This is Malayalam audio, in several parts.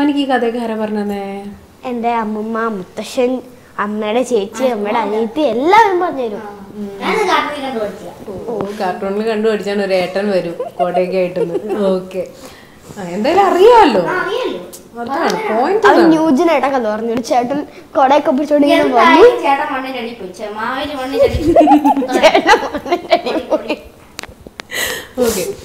ശിവാനിക്ക് ഈ കഥയൊക്കെ ആരാ പറഞ്ഞതേ എൻ്റെ അമ്മമ്മ മുത്തശ്ശൻ അമ്മയുടെ ചേച്ചി അമ്മയുടെ അനിയത്തി എല്ലാവരും പറഞ്ഞുതരും ഞാൻ കാട്ടിൽ കണ്ടു പഠിച്ച ഓ കാർട്ടൂണിൽ കണ്ടു പഠിച്ചാണ് ഒരു ഏട്ടൻ വരും കോട്ടയൊക്കെ ആയിട്ടൊന്ന് ഓക്കെ എന്തായാലും അറിയാമല്ലോ അറിയല്ലോ അതാണ് പോയിന്റ് അത് ന്യൂജനായിട്ടാ കഥ പറഞ്ഞു ഒരു ചേട്ടൻ കൊടയൊക്കെ പിടിച്ചോണ്ട് ഇങ്ങനെ വന്നു എന്തായാലും ചേട്ടൻ മണ്ണിനടി പോയി ചെ- മാവേലി മണ്ണിനടി ഓക്കെ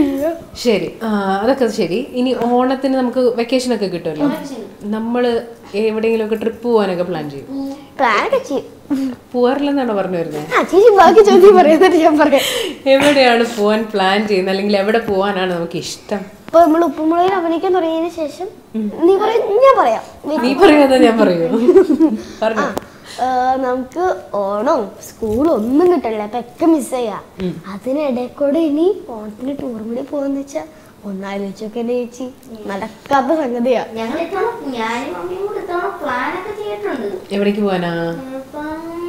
ശരി ആ, അതൊക്കെ ശരി ഇനി ഓണത്തിന് നമുക്ക് വെക്കേഷൻ ഒക്കെ കിട്ടുമല്ലോ നമ്മൾ എവിടെയെങ്കിലും ഒക്കെ ട്രിപ്പ് പോകാനൊക്കെ പ്ലാൻ ചെയ്യും പ്ലാനൊക്കെ ചെയ്യും പോവാറില്ലെന്നാണോ പറഞ്ഞു വരുന്നത് ആ ചേച്ചി ബാക്കി ചോദ്യം പറയുന്നത് ഞാൻ പറയാം എവിടെയാണ് പോവാൻ പ്ലാൻ ചെയ്യുന്നത് അല്ലെങ്കിൽ എവിടെ പോവാനാണ് നമുക്ക് ഇഷ്ടം ഇപ്പൊ നമ്മൾ ഉപ്പുമുളകിൽ അഭിനയിക്കാൻ തുടങ്ങിയതിന് ശേഷം നീ പറയ ഞാൻ പറയാം നീ പറയുന്നത് ഞാൻ പറയൂ പറഞ്ഞു ആ, നമുക്ക് ഓണം സ്കൂൾ ഒന്നും കിട്ടണില്ല അപ്പൊ ഒക്കെ മിസ് ചെയ്യാ അതിനിടെ കൂടെ ഇനി ഓണത്തിന് ടൂർ കൂടി പോകാന്ന് വെച്ചാ ഒന്നാലോചിച്ചൊക്കെ എന്റെ ചേച്ചി നടക്കാത്ത സംഗതിയാ ഞങ്ങൾ ഇത്തവണ ഞാനും അമ്മയും കൂടെ ഇത്തവണ പ്ലാനൊക്കെ ചെയ്തിട്ടുണ്ട് എവിടേക്ക് പോവാനാ ഇപ്പം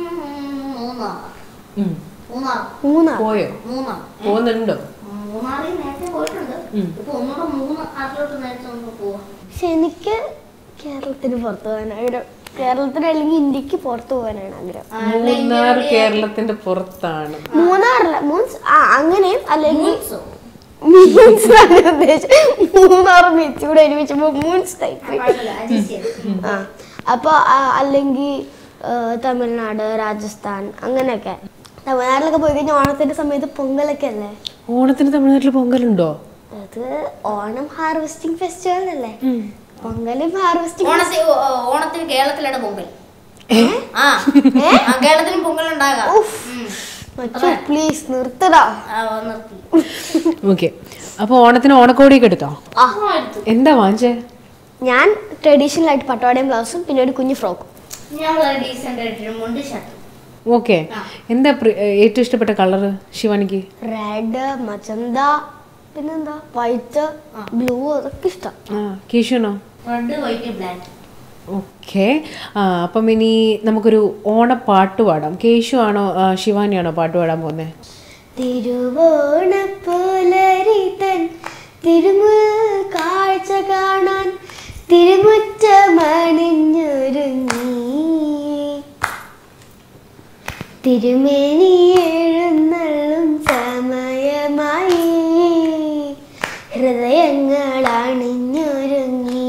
മൂന്നാർ ഉം. മൂന്നാർ മൂന്നാ പോയോ മൂന്നാർ പോകുന്നുണ്ടോ മൂന്നാറിൽ നേരത്തെ പോയിട്ടുണ്ട് ഉം. ഇപ്പൊ ഒന്നുകൂടെ മൂന്ന് ആറിലോട്ട് നേരത്തെ ഒന്ന് പോവാം പക്ഷെ എനിക്ക് കേരളത്തിന് പുറത്തു പോകാൻ ആഗ്രഹം കേരളത്തിന് അല്ലെങ്കിൽ ഇന്ത്യക്ക് പുറത്തു പോകാനാണ് ആഗ്രഹം മൂന്നാർ കേരളത്തിന്റെ പുറത്താണ് മൂന്നാറില്ല മൂന്ന് ആ അങ്ങനെയും അല്ലെങ്കിൽ മൂൺസോ? മീൻസ് ആണ് ഉദ്ദേശിച്ചത് മൂന്നാർ ബീച്ച് കൂടെ ഒരുമിച്ച് മൂൺസ് ടൈപ്പ് കുഴപ്പമില്ല, adjust ചെയ്യാം. ആ അപ്പോൾ അല്ലെങ്കിൽ തമിഴ്നാട് രാജസ്ഥാൻ അങ്ങനെയൊക്കെ തമിഴ്നാട്ടിലൊക്കെ പോയി കഴിഞ്ഞാൽ ഓണത്തിന്റെ സമയത്ത് പൊങ്കലൊക്കെ അല്ലേ ഓണത്തിന് തമിഴ്നാട്ടിൽ പൊങ്കലുണ്ടോ അത് ഓണം ഹാർവെസ്റ്റിംഗ് ഫെസ്റ്റിവൽ അല്ലേ പൊങ്കലും ഹാർവെസ്റ്റിംഗ് ഓണത്തിന് ഓ- ഓ- ഓണത്തിന് കേരളത്തിലാണ് പൊങ്കൽ ആ ആ, കേരളത്തിലും പൊങ്കൽ ഉണ്ടാകാം ഉം. മച്ചു പ്ലീസ് നിർത്തടാ ആ, നിർത്തി ഓക്കെ അപ്പൊ ഓണത്തിന് ഓണക്കോടിയൊക്കെ എടുത്തോ ആ ആ, എടുത്തു എന്താ വാങ്ങിച്ചേ ഞാൻ ട്രഡീഷണൽ ആയിട്ട് പട്ടുപാടയും ബ്ലൗസും പിന്നെ ഒരു കുഞ്ഞു ഫ്രോക്കും ഞാൻ ഡീസെന്റ് ആയിട്ട് മുണ്ട് ഷർട്ട് ഓക്കെ എന്താ പ്രി- ഏറ്റവും ഇഷ്ടപ്പെട്ട കളറ് ശിവാനിക്ക് റെഡ് മജന്ത പിന്നെന്താ വൈറ്റ് ബ്ലൂ അതൊക്കെ ഇഷ്ടം ആ കേശുനോ റെഡ് വൈറ്റ് ബ്ലാക്ക് ഓക്കെ അപ്പം ഇനി നമുക്കൊരു ഓണപ്പാട്ട് പാടാം കേശു ആണോ ആ, ശിവാനിയാണോ പാട്ട് പാടാൻ പോകുന്നത് തിരുവോണപ്പുലരി തൻ തിരുമുൽ കാഴ്ച കാണാൻ തിരുമുറ്റമണിഞ്ഞൊരുങ്ങി തിരുമേനി എഴുന്നള്ളും സമയമായി ഹൃദയങ്ങൾ അണിഞ്ഞൊരുങ്ങി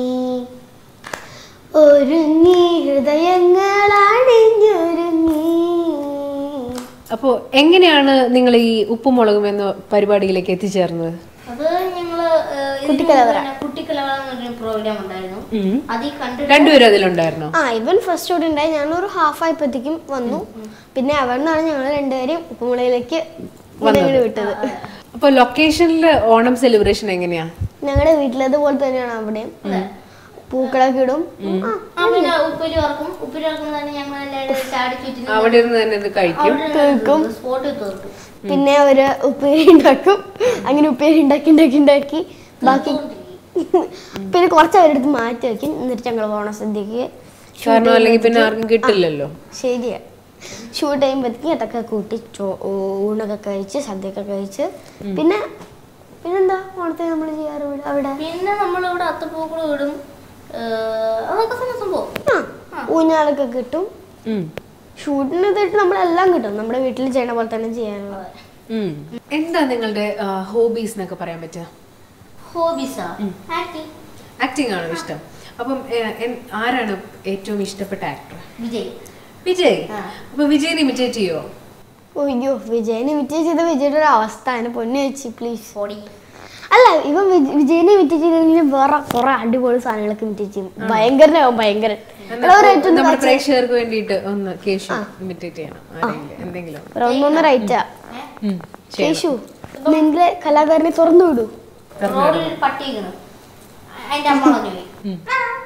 ഒരുങ്ങി ഹൃദയങ്ങൾ അണിഞ്ഞൊരുങ്ങി അപ്പോൾ എങ്ങനെയാണ് നിങ്ങൾ ഈ ഉപ്പും മുളകും എന്ന പരിപാടിയിലേക്ക് എത്തിച്ചേർന്നത് അത് ഞങ്ങള് ഏഹ്, ഇതിന് കുട്ടിക്കലവറ. മുമ്പ് തന്നെ കുട്ടിക്കലവറ എന്നൊരു പ്രോഗ്രാം ഉണ്ടായിരുന്നു ഉം. അതിൽ കണ്ടിട്ട് രണ്ടുപേരും അതിലുണ്ടായിരുന്നോ ആ ഇവൻ ഫസ്റ്റ് ഷൂട്ട് ഉണ്ടായി ഞാനൊരു ഹാഫ് ആയപ്പോഴത്തേക്കും വന്നു പിന്നെ അവിടെ നിന്നാണ് ഞങ്ങൾ രണ്ടുപേരും ഉപ്പുമുളയിലേക്ക് ഇങ്ങനെ വിട്ടത് അപ്പോൾ ലൊക്കേഷനിൽ ഓണം സെലിബ്രേഷൻ എങ്ങനെയാ ഞങ്ങളുടെ വീട്ടിലേതുപോലെ തന്നെയാണ് അവിടെയും പൂക്കളൊക്കെ ഇടും ആ, ആ പിന്നെ ഉപ്പരി വറക്കും ഉപ്പരി വറക്കുമ്പോൾ തന്നെ ഞങ്ങൾ എല്ലാവരും ചാടി ചുറ്റി അവിടെ ഇരുന്ന് തന്നെ ഇത് കഴിക്കും സ്പോട്ടിൽ തീർക്കും പിന്നെ ഒരു ഉപ്പേരി ഉണ്ടാക്കും അങ്ങനെ ഉപ്പേരി ഉണ്ടാക്കി ഉണ്ടാക്കി ഉണ്ടാക്കി ബാക്കി പിന്നെ കുറച്ച് അവരെടുത്ത് മാറ്റി വെക്കും എന്നിട്ട് ഞങ്ങൾ ഓണസദ്യക്ക് കാരണം അല്ലെങ്കിൽ പിന്നെ ആർക്കും കിട്ടില്ലല്ലോ ശരിയാ ഷൂട്ട് ചെയ്യുമ്പോഴത്തേക്കും അതൊക്കെ കൂട്ടി ചോ- ഊണൊക്കെ കഴിച്ച് സദ്യയൊക്കെ കഴിച്ച് പിന്നെ പിന്നെന്താ ഓണത്തിന് നമ്മൾ ചെയ്യാറ് ഇവിടെ അവിടെ പിന്നെ നമ്മളിവിടെ അത്തപ്പൂക്കൾ ഇടും ഏഹ്, അതൊക്കെ തന്നെ സംഭവം ആ ഊഞ്ഞാലൊക്കെ കിട്ടും ഉം. ഷൂട്ടിന് ഇതിട്ട് നമ്മളെല്ലാം കിട്ടും നമ്മുടെ വീട്ടിൽ ചെയ്യണ പോലെ തന്നെ ചെയ്യാനുള്ളത് ഉം. എന്താ നിങ്ങളുടെ ഹോബീസ് എന്നൊക്കെ പറയാൻ പറ്റുക ഹോബീസാ ആക്ടിങ് ആക്ടിങ് ആണോ ഇഷ്ടം അപ്പം ഏ, എൻ- ആരാണ് ഏറ്റവും ഇഷ്ടപ്പെട്ട ആക്ടർ വിജയ് വിജയ് ആ. അപ്പൊ വിജയനെ ഇമിറ്റേറ്റ് ചെയ്യോ അയ്യോ വിജയനെ ഇമിറ്റേറ്റ് ചെയ്ത വിജയുടെ ഒരു അവസ്ഥ എന്നെ പൊന്നു വെച്ച് പ്ലീസ് പൊടി അല്ല ഇവൻ വിജ- വിജയനെ ഇമിറ്റേറ്റ് ചെയ്തെങ്കിലും വേറെ കുറെ അടിപൊളി സാധനങ്ങളൊക്കെ ഇമിറ്റേറ്റ് ചെയ്യും ഭയങ്കരനാവും ഭയങ്കരൻ എന്നാ എടാ, ഒരു ഏറ്റവും നമ്മുടെ കാഴ്ച- പ്രേക്ഷകർക്ക് വേണ്ടിയിട്ട് ഒന്ന് കേശു ഇമിറ്റേറ്റ് ചെയ്യണം ആരെങ്കിലും എന്തെങ്കിലും ഒരു ഒന്നൊന്നര ഐറ്റാ ഉം. ചെയ്യണം. കേശു നിന്റെ കലാകാരനെ തുറന്നു വിടൂ റോഡിൽ ഒരു പട്ടി ഇരിക്കണ് അതിന്റെ അമ്മ പറഞ്ഞു പോയി ഉം.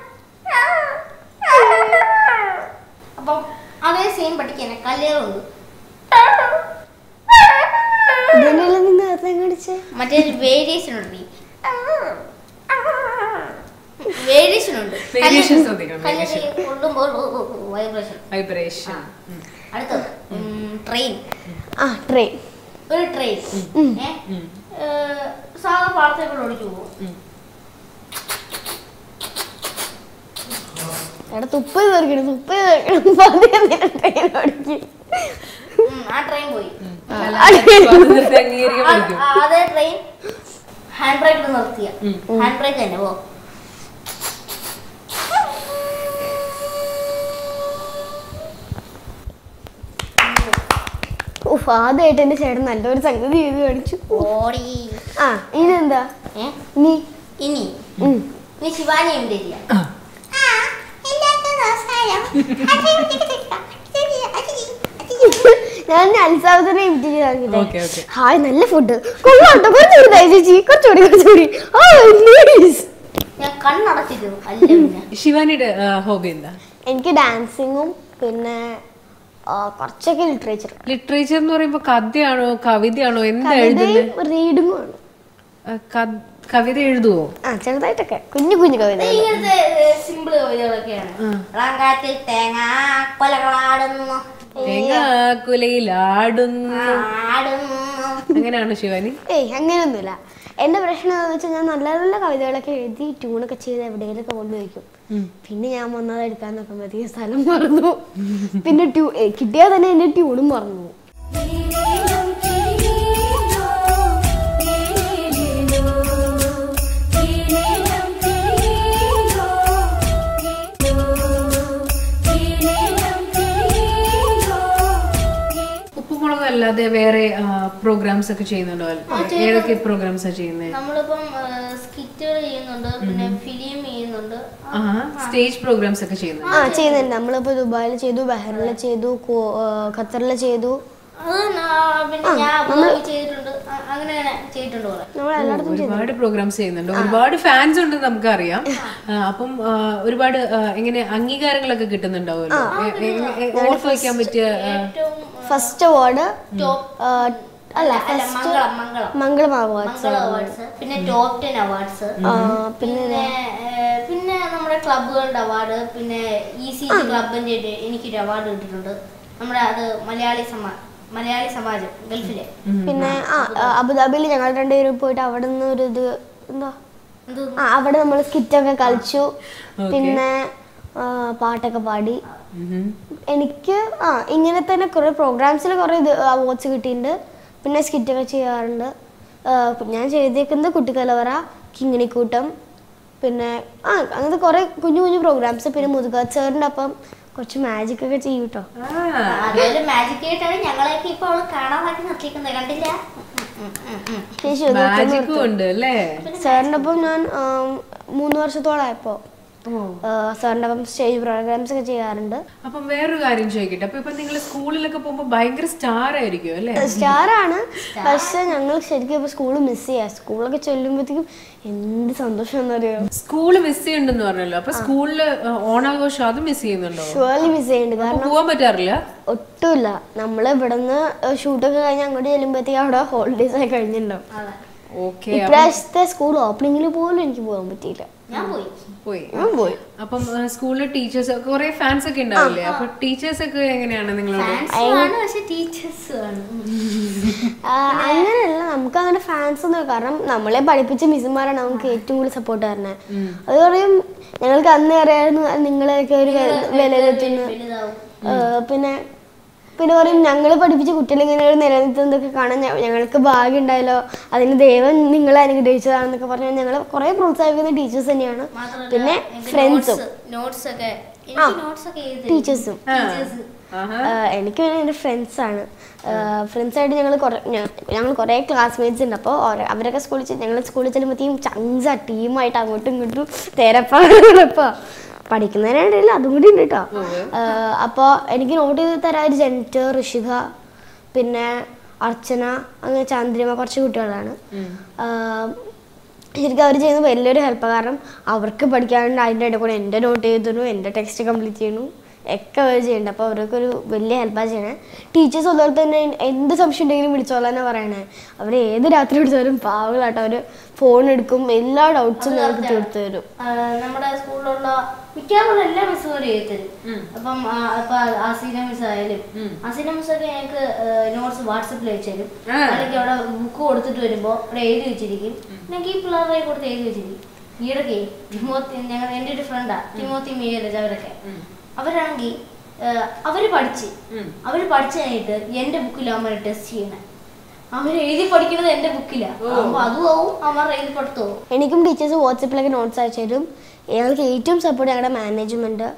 അപ്പം അതേ സെയിം പട്ടിക്ക് തന്നെ കല്ലേറുണ്ട് ഇതന്നെയല്ലേ നീ നേരത്തെ കാണിച്ചേ മറ്റേ വേരിയേഷൻ ഉണ്ട് വേരിയേഷൻ ഉണ്ട് Variations ശ്രദ്ധിക്കണം, variation. കൊള്ളുമ്പോൾ വൈബ്രേഷൻ വൈബ്രേഷൻ അടുത്തത് ട്രെയിൻ ആ ട്രെയിൻ ഒരു ട്രെയിൻ ഉം. സാധാ പാടത്തേക്കൂടെ ഓടിച്ചു പോകും എടാ തുപ്പ തീർക്കണം തുപ്പ തീർക്കണം പതിയെ നിന്നെ ട്രെയിൻ ഓടിക്കും ഉം, ആ ട്രെയിൻ പോയി സ്വാതന്ത്ര്യത്തെ അംഗീകരിക്കാൻ ആ- പഠിക്കും ആ- അതേ ട്രെയിൻ ഹാൻഡ് ബ്രേക്ക് നിർത്തിയ ഹാൻഡ് ബ്രേക്ക് തന്നെ പോ ഉഫ് ആദ്യമായിട്ട് എന്റെ ചേട്ടൻ നല്ലൊരു സംഗതി ചെയ്ത് കാണിച്ചു ഓടി ആ ഇതെന്താ ഏ നീ ഇനി ഉം. നീ ശിവാനി ഉണ്ട് ഇല്ല ഞാൻ അൽസാവത്തിനെ ഇമിറ്റ് ചെയ്ത് Okay, okay. കാണിക്കട്ടെ ഹായ് നല്ല ഫുഡ് കൊള്ളാട്ടോ കുറച്ചുകൂടി ദയ ചേച്ചി കുറച്ചുകൂടി കുറച്ചുകൂടി ആ നൈസ് ഞാൻ കണ്ണടച്ചിരുന്നു അല്ല പിന്നെ ശിവാനിയുടെ ഹോബി എന്താ എനിക്ക് ഡാൻസിങ്ങും പിന്നെ ആ, കുറച്ചൊക്കെ ലിറ്ററേച്ചർ ലിറ്ററേച്ചർ എന്ന് പറയുമ്പോ കഥയാണോ കവിതയാണോ എന്താ എഴുതുന്നത് കവിതയും റീഡിങ്ങും ആണ് ആ, ക- കവിത എഴുതുവോ ആ ചെറുതായിട്ടൊക്കെ കുഞ്ഞു കുഞ്ഞു കവിത ഇങ്ങനത്തെ സിമ്പിൾ കവിതകളൊക്കെയാണ് റാങ്കാറ്റിൽ തേങ്ങ കൊലകളാടുന്നു തേങ്ങാക്കുലയിലാടുന്നു ആടുന്നു അങ്ങനെയാണോ ശിവാനി ഏയ് അങ്ങനെയൊന്നുമില്ല എന്റെ പ്രശ്നം എന്താണെന്ന് വെച്ചാൽ ഞാൻ നല്ല നല്ല കവിതകളൊക്കെ എഴുതി ട്യൂണൊക്കെ ചെയ്ത് എവിടെയെങ്കിലൊക്കെ കൊണ്ടുവയ്ക്കും പിന്നെ ഞാൻ വന്നത് എടുക്കാൻ നോക്കുമ്പോഴത്തേക്ക് സ്ഥലം മറന്നു പിന്നെ ട്യൂ ഏ, കിട്ടിയാൽ തന്നെ എന്റെ ട്യൂണും മറന്നു പോകും. ഉപ്പുമുളക് അല്ലാതെ വേറെ പ്രോഗ്രാംസ് ഒക്കെ ചെയ്യുന്നുണ്ടോ ഏതൊക്കെ പ്രോഗ്രാംസാ ചെയ്യുന്നത് നമ്മളിപ്പം സ്കിറ്റുകൾ ചെയ്യുന്നുണ്ട് പിന്നെ ഫിലിം ചെയ്യുന്നുണ്ട് ആ സ്റ്റേജ് പ്രോഗ്രാംസ് ഒക്കെ ചെയ്യുന്നു ആ ചെയ്യുന്നുണ്ട് നമ്മളിപ്പോ ദുബായിൽ ചെയ്തു ബഹ്റിനിൽ ചെയ്തു കോ- ആ, ഖത്തറിൽ ചെയ്തു അത് ന- പിന്നെ ഞാൻ അബുദാബി ചെയ്തിട്ടുണ്ട് അ- അങ്ങനെ അങ്ങനെ ചെയ്തിട്ടുണ്ട് കുറെ നമ്മൾ എല്ലായിടത്തും ഒരുപാട് പ്രോഗ്രാംസ് ചെയ്യുന്നുണ്ട് ഒരുപാട് ഫാൻസ് ഉണ്ടെന്ന് നമുക്കറിയാം ആ, അപ്പം ആ, ഒരുപാട് ആ, എങ്ങനെ അംഗീകാരങ്ങളൊക്കെ കിട്ടുന്നുണ്ടാവുമല്ലോ എ- എ- എ- ഓർത്ത് വയ്ക്കാൻ പറ്റിയ ആ, ഏറ്റവും ഫസ്റ്റ് അവാർഡ് ടോപ്പ് അല്ല അല്ല മംഗളം മംഗളം മംഗളം അവാർഡ്സ് മംഗളം അവാർഡ്സ് പിന്നെ ടോപ്പ് ടെൻ അവാർഡ്സ് പിന്നെ പിന്നെ ഏഹ്, പിന്നെ നമ്മുടെ ക്ലബുകളുടെ അവാർഡ് പിന്നെ ഇ സി ജി ക്ലബിന്റെ ഒരു എനിക്കൊരു അവാർഡ് കിട്ടിയിട്ടുണ്ട് നമ്മുടെ അത് മലയാളി സമാ മലയാളി സമാജം ഗൾഫിലെ പിന്നെ ആ ആ, അബുദാബിയിൽ ഞങ്ങൾ രണ്ടുപേരും പോയിട്ട് അവിടെ നിന്ന് ഒരു ഇത് എന്താ എന്തോ ആ അവിടെ നമ്മൾ സ്കിറ്റൊക്കെ കളിച്ചു പിന്നെ ആ, പാട്ടൊക്കെ പാടി ഉം. എനിക്ക് ആ ഇങ്ങനെ തന്നെ കുറേ പ്രോഗ്രാംസിൽ കുറേ ഇത് അവാർഡ്സ് കിട്ടിയിട്ടുണ്ട് പിന്നെ സ്കിറ്റൊക്കെ ചെയ്യാറുണ്ട് ആ, ഞാൻ ചെയ്തേക്കുന്നത് കുട്ടിക്കലവറ കിങ്ങിണിക്കൂട്ടം പിന്നെ ആ അങ്ങനത്തെ കുറേ കുഞ്ഞു കുഞ്ഞു പ്രോഗ്രാംസ് പിന്നെ മുതുക സാറിൻ്റെ അപ്പം കുറച്ച് മാജിക് ഒക്കെ ചെയ്യും കേട്ടോ ആ, അതൊരു മാജിക് ആയിട്ടാണ് ഞങ്ങളെയൊക്കെ ഇപ്പൊ അവള് കാണാതാക്കി നിർത്തിക്കുന്നത് കണ്ടില്ല ഉം, ഉം, ഉം, ഉം. ചേച്ചി ഒന്ന് മാജിക്കും ഉണ്ട് അല്ലേ സാറിൻ്റെ ഒപ്പം ഞാൻ ആ, മൂന്ന് വർഷത്തോളമായപ്പോൾ സാറിൻ്റെ ഒപ്പം സ്റ്റേജ് പ്രോഗ്രാംസ് ഒക്കെ ചെയ്യാറുണ്ട് അപ്പം വേറൊരു കാര്യം ചോദിക്കട്ടെ അപ്പൊ ഇപ്പൊ നിങ്ങൾ സ്കൂളിലൊക്കെ പോകുമ്പോ ഭയങ്കര സ്റ്റാർ ആയിരിക്കും അല്ലേ സ്റ്റാറാണ് പക്ഷെ ഞങ്ങൾ ശരിക്കും ഇപ്പൊ സ്കൂൾ മിസ് ചെയ്യാം സ്കൂളൊക്കെ ചെല്ലുമ്പോഴത്തേക്കും എന്ത് സന്തോഷം എന്നറിയോ സ്കൂള് മിസ് ചെയ്യുന്നുണ്ടെന്ന് പറഞ്ഞല്ലോ അപ്പൊ സ്കൂളില് ഓണാഘോഷം അത് മിസ് ചെയ്യുന്നുണ്ടോ ഷുവർലി മിസ് ചെയ്യുന്നുണ്ട് അപ്പൊ കാരണം പോവാൻ പറ്റാറില്ല ഒട്ടുമില്ല നമ്മൾ ഇവിടുന്ന് ഷൂട്ടൊക്കെ കഴിഞ്ഞ് അങ്ങോട്ട് ചെല്ലുമ്പോഴത്തേക്കും അവിടെ ഹോളിഡേസ് ആയി കഴിഞ്ഞിട്ടുണ്ടാവും അതെ ഓക്കെ ഇപ്രാവശ്യത്തെ സ്കൂൾ ഓപ്പണിങ്ങിൽ പോലും എനിക്ക് പോകാൻ പറ്റിയില്ല ഞാൻ പോയി പോയി ഞാൻ പോയി അപ്പം സ്കൂളിലെ ടീച്ചേഴ്സ് കുറെ ഫാൻസ് ഒക്കെ ഉണ്ടാവില്ലേ അപ്പൊ ടീച്ചേഴ്സ് ഒക്കെ എങ്ങനെയാണ് നിങ്ങളോട് ഫാൻസും ആണ് പക്ഷെ ടീച്ചേഴ്സും ആണ് ആ, അങ്ങനെയല്ല നമുക്ക് അങ്ങനെ ഫാൻസ് ഒന്നും ഇല്ല. കാരണം നമ്മളെ പഠിപ്പിച്ച മിസ്സുമാരാണ് നമുക്ക് ഏറ്റവും കൂടുതൽ സപ്പോർട്ട് തരുന്നത് അത് പറയും ഞങ്ങൾക്ക് അന്ന് അറിയായിരുന്നു നിങ്ങളെയൊക്കെ ഒരു വിലയിരുത്തുന്നു വലുതാവും ഏഹ് പിന്നെ പിന്നെ പറയും ഞങ്ങൾ പഠിപ്പിച്ച കുട്ടികൾ ഇങ്ങനെ ഒരു നിലനിൽക്കുന്നതൊക്കെ കാണാൻ ഞ- ഞങ്ങൾക്ക് ഭാഗ്യം ഉണ്ടായല്ലോ അതിന് ദൈവം നിങ്ങളെ അനുഗ്രഹിച്ചതാണെന്നൊക്കെ പറഞ്ഞാൽ ഞങ്ങൾ കുറേ പ്രോത്സാഹിപ്പിക്കുന്ന ടീച്ചേഴ്സ് തന്നെയാണ് മാത്രമല്ല പിന്നെ എനിക്ക് ഫ്രണ്ട്സും notes- notes ഒക്കെ എനിക്ക് നോട്ട്സ് ഒക്കെ എഴുതി തരും. ടീച്ചേഴ്സും ടീച്ചേഴ്സ് ആഹാ. എനിക്ക് പിന്നെ എൻ്റെ ഫ്രണ്ട്സാണ് ഫ്രണ്ട്സായിട്ട് ഞങ്ങൾ കുറേ ഞങ്ങൾ കുറേ ക്ലാസ്മേറ്റ്സ് ഉണ്ട് അപ്പോൾ അവരൊക്കെ സ്കൂളിൽ ചെ- ഞങ്ങൾ സ്കൂളിൽ ചെല്ലുമ്പോഴത്തേക്കും ചങ്സ ടീമായിട്ട് അങ്ങോട്ടും ഇങ്ങോട്ടും തേരപ്പാ പഠിക്കുന്നതിനിടയിൽ അതും കൂടി ഉണ്ട് കേട്ടോ അപ്പോൾ എനിക്ക് നോട്ട് ചെയ്ത് തരാൻ ഒരു ജനിറ്റ് ഋഷിക പിന്നെ അർച്ചന അങ്ങനെ ചന്ദ്രിമ കുറച്ച് കുട്ടികളാണ് ആഹ് ശരിക്കും അവർ ചെയ്യുന്നത് വലിയൊരു ഹെൽപ്പ് കാരണം അവർക്ക് പഠിക്കാണ്ട് അതിൻ്റെ ഇടയിൽ കൂടെ എൻ്റെ നോട്ട് ചെയ്തിരുന്നു എൻ്റെ ടെക്സ്റ്റ് കംപ്ലീറ്റ് ചെയ്യുന്നു ഒക്കെ അവർ ചെയ്യുന്നുണ്ട് അപ്പോൾ അവർക്ക് ഒരു വലിയ ഹെൽപ്പാണ് ചെയ്യണേ ടീച്ചേഴ്സ് അതുപോലെ തന്നെ എന്ത് സംശയം ഉണ്ടെങ്കിലും വിളിച്ചോളാന്നാ പറയണേ അവർ ഏത് രാത്രി വിളിച്ചാലും പാവങ്ങളാട്ടോ അവർ ഫോൺ എടുക്കും എല്ലാ ഡൗട്ട്സും ഞങ്ങൾക്ക് തീർത്തു തരും ആ, നമ്മുടെ സ്കൂളിലുള്ള മിക്കവാറും എല്ലാ മിസ്സുമാരും എഴുതി തരും അപ്പം ആ, ഇപ്പൊ ആസീന മിസ് ആയാലും ആസീന മിസ് ഒക്കെ ഞങ്ങൾക്ക് നോട്ട്സ് വാട്സപ്പിൽ അയച്ചു തരും ആ. അല്ലെങ്കിൽ അവിടെ ബുക്ക് കൊടുത്തിട്ട് വരുമ്പോൾ അവിടെ എഴുതി വെച്ചിരിക്കും ഞങ്ങൾക്ക് ഈ പിള്ളേരുടെ കൊടുത്ത് എഴുതി വെച്ചിരിക്കും ഈയിടയ്ക്ക് ടിമോത്തി ഞങ്ങൾ എൻ്റെ ഒരു ഫ്രണ്ടാ ടിമോത്തി മീരജ് അവരൊക്കെ അവരാണെങ്കിൽ അവര് പഠിച്ച് അവര് പഠിച്ചു കഴിഞ്ഞിട്ട് എൻ്റെ ബുക്കിലാണ് അവർ ടെസ്റ്റ് ചെയ്യണേ അവർ എഴുതി പഠിക്കുന്നത് എൻ്റെ ബുക്കിലാണ് അപ്പൊ അതും ആവും അവരുടെ എഴുതി പഠിത്തവും എനിക്കും ടീച്ചേഴ്സ് വാട്സപ്പിലൊക്കെ നോട്ട്സ് അയച്ചു തരും ഞങ്ങൾക്ക് ഏറ്റവും സപ്പോർട്ട് ഞങ്ങളുടെ management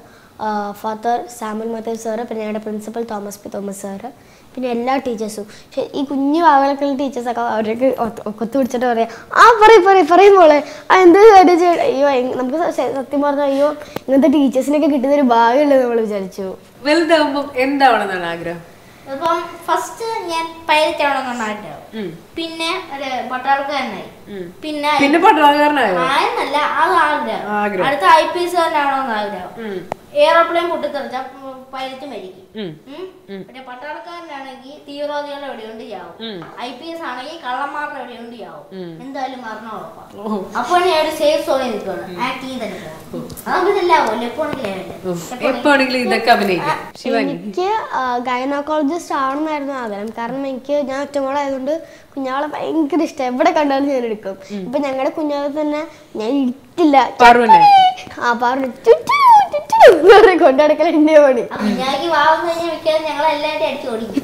father Samuel Mathew sir പിന്നെ ഞങ്ങളുടെ principal Thomas P Thomas sir പിന്നെ എല്ലാ ടീച്ചേഴ്സും പക്ഷേ ഈ കുഞ്ഞു വാവലക്കുള്ള ടീച്ചേഴ്സൊക്കെ അവരൊക്കെ ഒത്ത് ഒക്കത്ത് പിടിച്ചിട്ട് പറയാം ആ പറയും പറയും പറയും മോളെ ആ എന്ത് കാര്യം ചെയ്യണം അയ്യോ എങ്- നമുക്ക് സ- സത്യം പറഞ്ഞാൽ അയ്യോ ഇങ്ങനത്തെ ടീച്ചേഴ്സിനൊക്കെ കിട്ടുന്ന ഒരു ഭാഗ്യമുള്ളത് നമ്മൾ വിചാരിച്ചു വലുതാവുമ്പോ എന്താവണമെന്നാണ് ആഗ്രഹം അപ്പം ഫസ്റ്റ് ഞാൻ പൈലറ്റ് ആവണമെന്നാണ് ആഗ്രഹം ഉം. പിന്നെ ഒരു പട്ടാളക്കാരനായി ഉം. പിന്നെ പിന്നെ പട്ടാളക്കാരനായോ ആയെന്നല്ല അത് ആഗ്രഹം ആഗ്രഹം. അടുത്ത ഐ പി എസ് ആവണമെന്ന് ആഗ്രഹം ഉം. എയറോപ്ലെയിൻ പൊട്ടിത്തെറിച്ച പൈലറ്റ് മരിക്കും ഉം. ഉം. പിന്നെ പട്ടാളക്കാരനാണെങ്കിൽ തീവ്രവാദികളുടെ എവിടെയുണ്ട് ചാവും ഉം. ഐ പി എസ് ആണെങ്കിൽ കള്ളന്മാരുടെ എവിടെയുണ്ട് ചാവും ഉം. എന്തായാലും മരണം ഉറപ്പാണ് ഓ. അപ്പോൾ ഞാൻ ഒരു സേഫ് സോണിൽ നിൽക്കുകയാണ് ആക്ടിങ് തന്നെ പോകും അതാകുമ്പോൾ ഇതെല്ലാവും എപ്പോഴെങ്കിലും ഓ, എപ്പോഴെങ്കിലും ഇതൊക്കെ അഭിനയിക്കാം ശിവാനി എനിക്ക് ഗൈനോക്കോളജിസ്റ്റ് ആവണമെന്നായിരുന്നു ആഗ്രഹം കാരണം എനിക്ക് ഞാൻ ഒറ്റമോളായതുകൊണ്ട് കുഞ്ഞാളെ ഭയങ്കര ഇഷ്ടം എവിടെ കണ്ടാലും ഞാൻ എടുക്കും ഇപ്പൊ ഞങ്ങളുടെ കുഞ്ഞാളെ തന്നെ ഞാൻ ഇട്ടില്ല പാറുവിനെ ആ പറഞ്ഞു ചുറ്റു ചുറ്റു എന്ന് പറഞ്ഞ് കൊണ്ടടക്കൽ എന്റെ പണി കുഞ്ഞാക്കി വാവുന്ന കഴിഞ്ഞാൽ മിക്കവാറും ഞങ്ങളെല്ലാവരും അടിച്ചു ഓടിക്കും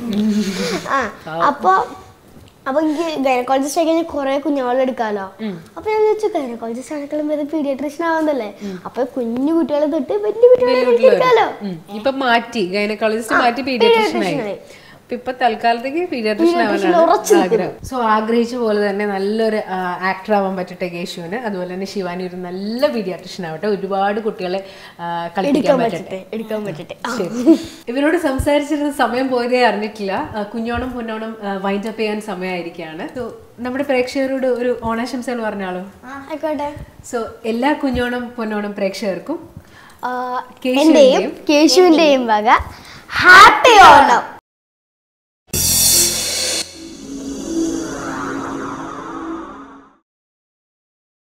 ആ അപ്പൊ അപ്പൊ എനിക്ക് ഗൈനക്കോളജിസ്റ്റ് ആയി കഴിഞ്ഞാൽ കുറെ കുഞ്ഞുങ്ങളെ എടുക്കാലോ അപ്പൊ ഞാൻ വിചാരിച്ചു ഗൈനക്കോളജിസ്റ്റ് ആണെങ്കിലും ഇത് പീഡിയാട്രീഷ്യൻ ആവുന്നല്ലേ അപ്പൊ കുഞ്ഞു കുട്ടികളെ തൊട്ട് വലിയ കുട്ടികളെ വലിയ എനിക്ക് എടുക്കാലോ കുട്ടികള്. ഉം. ഇപ്പൊ മാറ്റി ഗൈനക്കോളജിസ്റ്റ് മാറ്റി പീഡിയാട്രിഷ്യൻ ആയി pediatrician ആയി. അപ്പൊ ഇപ്പൊ തൽക്കാലത്തേക്ക് പീഡിയാട്രിഷ്യൻ Pediatrician ആവാനാണ് ഉറച്ചു ആഗ്രഹം സോ ആഗ്രഹിച്ച പോലെ തന്നെ നല്ലൊരു ആക്ടർ ആവാൻ പറ്റട്ടെ കേശുവിന് അതുപോലെ തന്നെ ശിവാനി ഒരു നല്ല പീഡിയാട്രിഷ്യൻ ആവട്ടെ ഒരുപാട് കുട്ടികളെ ആ, കളിപ്പിക്കാൻ എടുക്കാൻ പറ്റട്ടെ പറ്റട്ടെ എടുക്കാൻ പറ്റട്ടെ ആ. ശരി. ഇവരോട് സംസാരിച്ചിരുന്ന സമയം പോയതേ അറിഞ്ഞിട്ടില്ല ആ, കുഞ്ഞോണം പൊന്നോണം വൈൻഡ് അപ്പ് ചെയ്യാൻ സമയമായിരിക്കുകയാണ് സോ നമ്മുടെ പ്രേക്ഷകരോട് ഒരു ഓണാശംസകൾ പറഞ്ഞാലോ ആയിക്കോട്ടെ സോ എല്ലാ കുഞ്ഞോണം പൊന്നോണം പ്രേക്ഷകർക്കും ആ, കേശുവിന്റെയും എന്റെയും കേശുവിന്റെയും വക ഹാപ്പി ഓണം